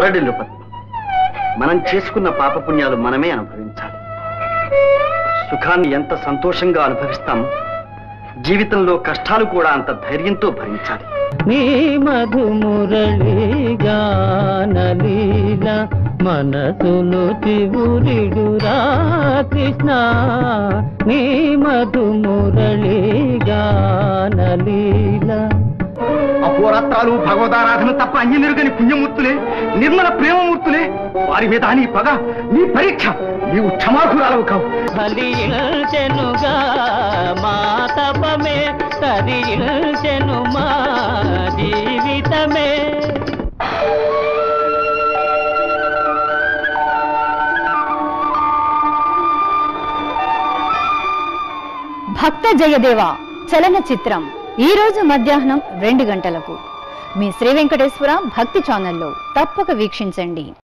దొరడిల్లు పద్మ మనం చేసుకున్న పాపపుణ్యాలు మనమే అనుభవించాలి సుఖాన్ని ఎంత సంతోషంగా అనుభవిస్తామో జీవితంలో కష్టాలు కూడా అంత ధైర్యంతో భరించాలి నీ మధుమురళి గానలీల మనసును చివురిడురా కృష్ణ నీ మధుమురళి గానలీల అహోరాత్రాలు భగవదారాధన తప్ప అన్యనిరుగని పుణ్యమూర్తులే నిర్మల ప్రేమమూర్తులే వారి మీద నీ పగ నీ పరీక్ష నీవు క్షమార్హురాలవు కావు ఫలించెనుగా మా తపమే తరించెను మా జీవితమే భక్త జయదేవ చలనచిత్రం ఈ రోజు మధ్యాహ్నం రెండు గంటలకు మీ శ్రీ వెంకటేశ్వర భక్తి ఛానల్లో తప్పక వీక్షించండి